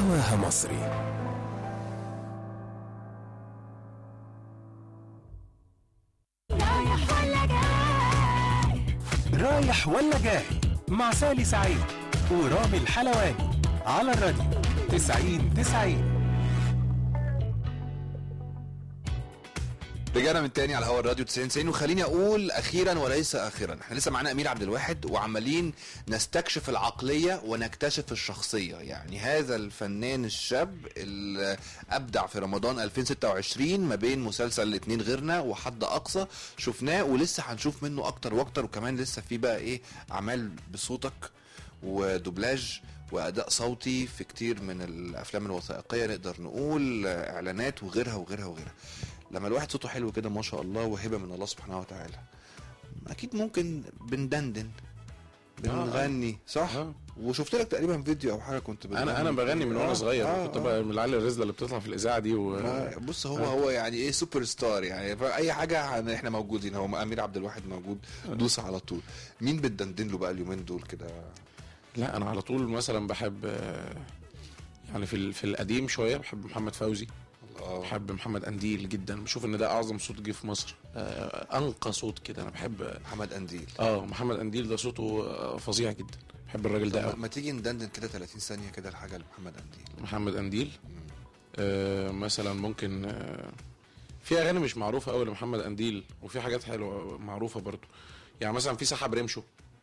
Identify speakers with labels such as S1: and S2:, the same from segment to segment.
S1: هواها مصري
S2: رايح ولا جاي
S1: رايح ولا جاي مع سالي سعيد ورامي الحلواني على الراديو 90 90
S3: رجعنا من تاني على هوا الراديو 90 90 وخليني اقول اخيرا وليس اخيرا احنا لسه معانا امير عبد الواحد وعمالين نستكشف العقليه ونكتشف الشخصيه يعني هذا الفنان الشاب اللي ابدع في رمضان 2026 ما بين مسلسل الاتنين غيرنا وحد اقصى شفناه ولسه هنشوف منه اكتر واكتر وكمان لسه في بقى ايه اعمال بصوتك ودوبلاج واداء صوتي في كتير من الافلام الوثائقيه نقدر نقول اعلانات وغيرها وغيرها وغيرها لما الواحد صوته حلو كده ما شاء الله وهبه من الله سبحانه وتعالى اكيد ممكن بندندن بنغني صح
S4: آه.
S3: وشفت لك تقريبا فيديو او حاجه كنت بتغني
S4: انا انا بغني من وانا
S3: آه،
S4: صغير
S3: آه،
S4: كنت
S3: آه.
S4: بقى من العيال الرزله اللي بتطلع في الاذاعه دي و...
S3: آه، بص هو هو يعني ايه سوبر ستار يعني فاي حاجه هن- احنا موجودين هو امير عبد الواحد موجود دوس على طول مين بتدندن له بقى اليومين دول كده
S4: لا انا على طول مثلا بحب آه، يعني في ال- في القديم شويه بحب محمد فوزي
S3: الله
S4: بحب محمد قنديل جدا بشوف ان ده اعظم صوت جه في مصر آه، انقى صوت كده انا بحب
S3: محمد قنديل
S4: اه محمد قنديل ده صوته آه، فظيع جدا بحب الراجل ده
S3: طب ما-
S4: قوي
S3: ما تيجي ندندن كده 30 ثانيه كده لحاجه لمحمد قنديل
S4: محمد قنديل آه مثلا ممكن آه في اغاني مش معروفه قوي لمحمد قنديل وفي حاجات حلوه معروفه برضو يعني مثلا في سحب رمشو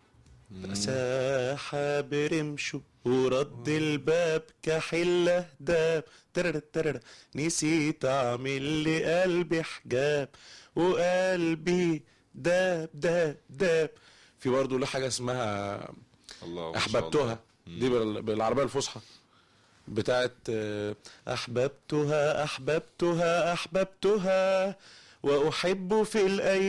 S4: سحب رمشو ورد الباب كحلة داب ترر ترر نسيت اعمل لقلبي حجاب وقلبي داب داب داب في برضه له حاجه اسمها
S3: الله
S4: احببتها دي بال- بالعربيه الفصحى بتاعت آه، احببتها احببتها احببتها واحب في الايام